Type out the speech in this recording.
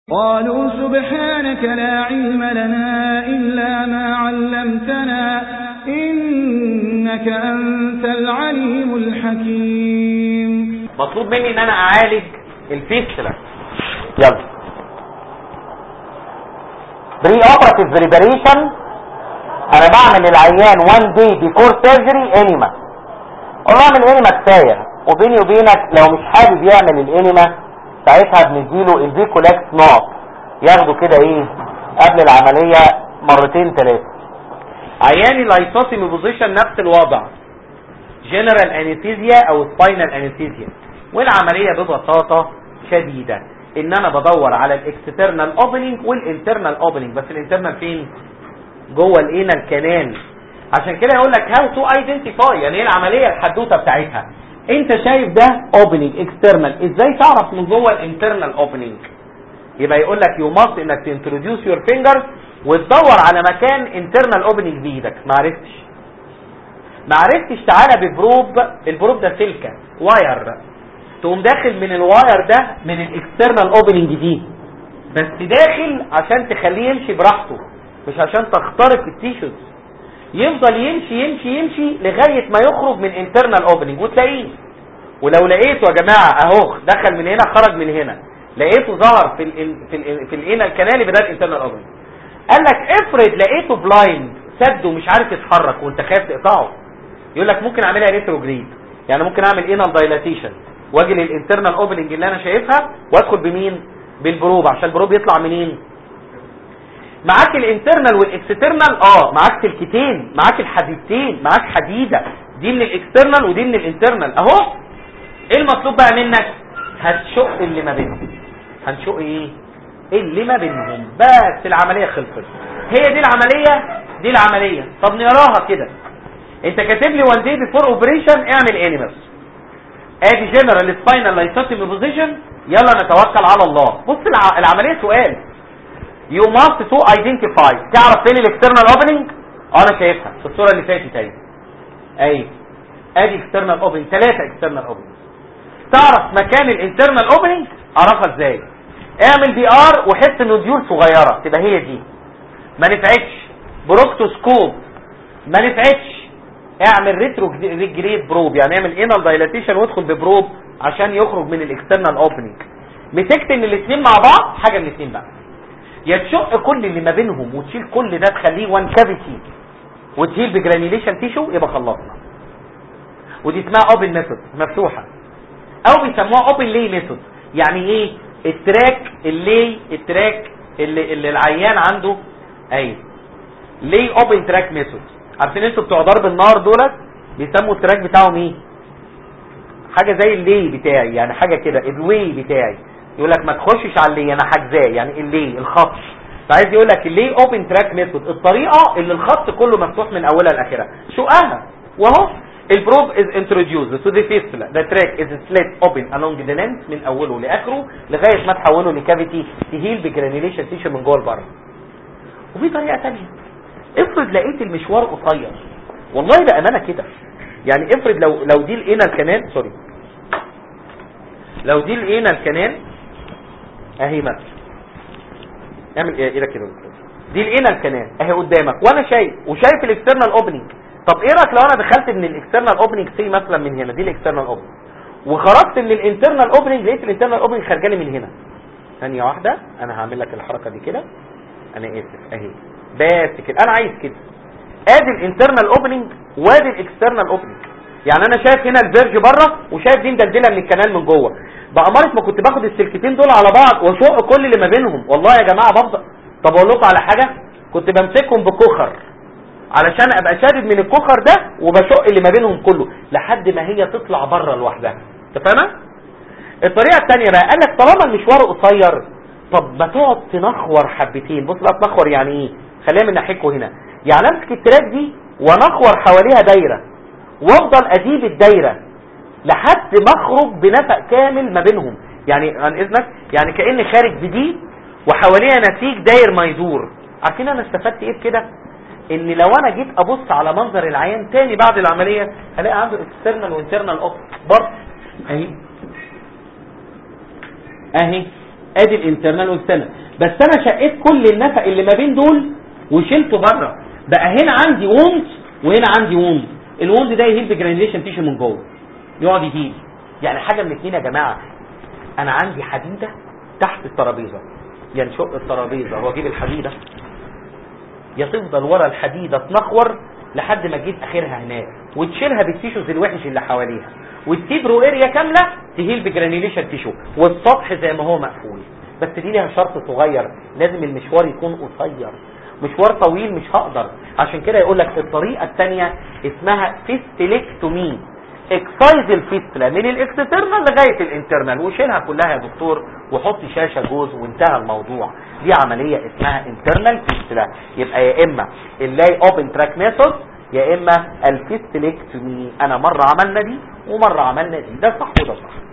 قالوا سبحانك لا علم لنا إلا ما علمتنا إنك أنت العليم الحكيم مطلوب مني ان انا اعالج الفيستلا يلا بري اوبراتيف بريباريشن انا بعمل العيان 1 داي بيفور سيرجري انيما اقول له اعمل انيما كفايه وبيني وبينك لو مش حابب يعمل الانيما ساعتها بنديله الفيكولاكس نوت ياخده كده ايه قبل العمليه مرتين ثلاثه عياني لايسوسيمي بوزيشن نفس الوضع جنرال انستيزيا او سباينال انستيزيا والعمليه ببساطه شديده ان انا بدور على الاكسترنال اوبننج والانترنال اوبننج بس الانترنال فين جوه الانال كانال عشان كده يقول لك هاو تو ايدنتيفاي يعني ايه العمليه الحدوته بتاعتها انت شايف ده اوبننج اكسترنال ازاي تعرف من جوه الانترنال اوبننج يبقى يقول لك يو ماست انك تنتروديوس يور فينجرز وتدور على مكان انترنال اوبننج بايدك ما عرفتش ما عرفتش تعالى ببروب البروب ده سلكه واير تقوم داخل من الواير ده من الاكسترنال اوبننج دي بس داخل عشان تخليه يمشي براحته مش عشان تخترق التيشوز يفضل يمشي يمشي يمشي لغايه ما يخرج من انترنال اوبننج وتلاقيه ولو لقيته يا جماعه اهو دخل من هنا خرج من هنا لقيته ظهر في ال في ال في الانال كانال يبقى ده الانترنال اوبننج قال لك افرض لقيته بلايند سد ومش عارف يتحرك وانت خايف تقطعه يقول لك ممكن اعملها ريتروجريد يعني ممكن اعمل انال دايلاتيشن واجي للانترنال اوبننج اللي انا شايفها وادخل بمين بالبروب عشان البروب يطلع منين معاك الانترنال والاكسترنال اه معاك سلكتين معاك الحديدتين معاك حديده دي من الاكسترنال ودي من الانترنال اهو ايه المطلوب بقى منك هتشق اللي ما بينهم هنشق ايه اللي ما بينهم بس العمليه خلصت هي دي العمليه دي العمليه طب نقراها كده انت كاتب لي وان دي بيفور اوبريشن اعمل انيمس ادي جنرال سباينال لايسوتيمي بوزيشن يلا نتوكل على الله بص الع... العمليه سؤال يو ماست تو ايدنتيفاي تعرف فين الاكسترنال اوبننج انا شايفها في الصوره اللي فاتت اهي اهي ادي اكسترنال اوبننج ثلاثه اكسترنال اوبننج تعرف مكان الانترنال اوبننج اعرفها ازاي اعمل بي ار وحط نوديول صغيره تبقى هي دي ما نفعتش بروكتوسكوب ما نفعتش اعمل ريترو جريد بروب يعني اعمل انال دايلاتيشن وادخل ببروب عشان يخرج من الاكسترنال اوبننج مسكت ان الاثنين مع بعض حاجه من الاثنين بقى يا تشق كل اللي ما بينهم وتشيل كل ده تخليه وان كافيتي وتشيل بجرانيليشن تيشو يبقى خلصنا ودي اسمها اوبن ميثود مفتوحه او بيسموها اوبن لي ميثود يعني ايه التراك اللي التراك اللي, اللي العيان عنده اي ليه اوبن تراك ميثود عارفين انتوا بتوع ضرب النار دولت بيسموا التراك بتاعهم ايه حاجه زي اللي بتاعي يعني حاجه كده الواي بتاعي يقول لك ما تخشش على اللي انا حاجزاه يعني اللي الخط فعايز يقول لك اللي اوبن تراك ميثود الطريقه اللي الخط كله مفتوح من اولها لاخرها شقها وهو البروب is introduced to the fistula the track is slit open along the length من اوله لاخره لغايه ما تحوله لكافيتي تهيل بجرانيليشن تيشو من جوه لبره وفي طريقه ثانيه افرض لقيت المشوار قصير والله بامانه كده يعني افرض لو لو دي الانال كانال سوري لو دي الانال كانال اهي مثلا اعمل ايه ايدك كده دي الانال كانال اهي قدامك وانا شايف وشايف الاكسترنال اوبننج طب ايه رايك لو انا دخلت من الاكسترنال اوبننج سي مثلا من هنا دي الاكسترنال اوبننج وخرجت من الانترنال اوبننج لقيت الانترنال اوبننج خارجه لي من هنا ثانيه واحده انا هعمل لك الحركه دي كده انا اسف اهي بس كده انا عايز كده ادي الانترنال اوبننج وادي الاكسترنال اوبننج يعني انا شايف هنا الفيرج بره وشايف دي مدلدله من الكنال من جوه بقى مرت ما كنت باخد السلكتين دول على بعض واشق كل اللي ما بينهم والله يا جماعه بفضل طب اقول لكم على حاجه كنت بمسكهم بكوخر علشان ابقى شادد من الكوخر ده وبشق اللي ما بينهم كله لحد ما هي تطلع بره لوحدها انت فاهمه الطريقه الثانيه بقى قال لك طالما المشوار قصير طب ما تقعد تنخور حبتين بص بقى تنخور يعني ايه خليها من ناحيتكم هنا يعني امسك التراك دي ونخور حواليها دايره وافضل اديب الدايره لحد ما اخرج بنفق كامل ما بينهم يعني عن اذنك يعني كاني خارج بدي وحواليها نسيج داير ما يدور عارفين انا استفدت ايه بكده ان لو انا جيت ابص على منظر العيان تاني بعد العمليه هلاقي عنده اكسترنال وانترنال اوب برضه اهي اهي ادي الانترنال والسنة بس انا شقيت كل النفق اللي ما بين دول وشلته بره بقى هنا عندي ووند وهنا عندي ووند الووند ده يهيل بجرانيليشن تيشو من جوه يقعد يهيل يعني حاجه من الاثنين يا جماعه انا عندي حديده تحت الترابيزه يا نشق الترابيزه واجيب الحديده يا تفضل ورا الحديده تنخور لحد ما تجيب اخرها هناك وتشيلها بالتيشوز الوحش اللي حواليها وتسيب رو اريا كامله تهيل بجرانيليشن تيشو والسطح زي ما هو مقفول بس دي ليها شرط صغير لازم المشوار يكون قصير مشوار طويل مش هقدر عشان كده يقول لك الطريقه الثانيه اسمها فيستلكتومي اكسايز الفيستلا من الاكسترنال لغايه الانترنال وشيلها كلها يا دكتور وحط شاشه جوز وانتهى الموضوع دي عمليه اسمها انترنال فيستلا يبقى يا اما اللاي اوبن تراك ميثود يا اما الفيستلكتومي انا مره عملنا دي ومره عملنا دي ده صح وده صح